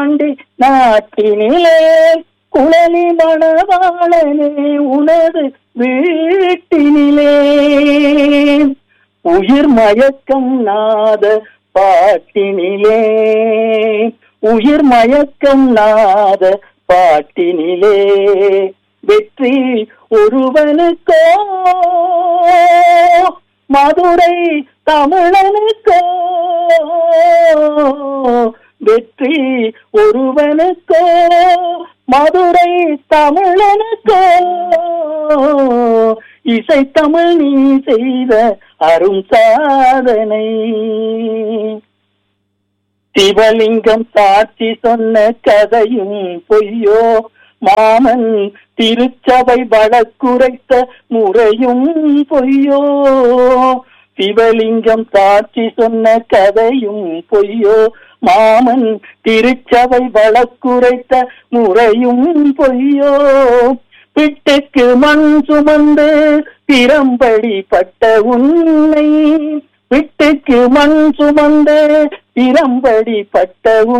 aunty நாட்டினிலே குழலி மணவாளனே உனது வீட்டினிலே உயிர் மயக்கம் நாத பாட்டினிலே உயிர் மயக்கம் நாத பாட்டினிலே வெற்றி ஒருவனுக்கோ மதுரை தமிழனுக்கோ வெற்றி ஒருவனுக்கோ மதுரை தமிழனுக்கோ இசை தமிழ் நீ செய்த அரும் சாதனை சிவலிங்கம் சாட்சி சொன்ன கதையும் பொய்யோ மாமன் திருச்சபை வழக்குரைத்த முறையும் பொய்யோ சிவலிங்கம் சாட்சி சொன்ன கதையும் பொய்யோ மாமன் திருச்சபை வழக்குரைத்த முறையும் பொய்யோ பிட்டுக்கு மண் சுமந்து திறம்படி பட்ட உன்னை விட்டுக்கு மண் சுமந்து திறம்படி பட்ட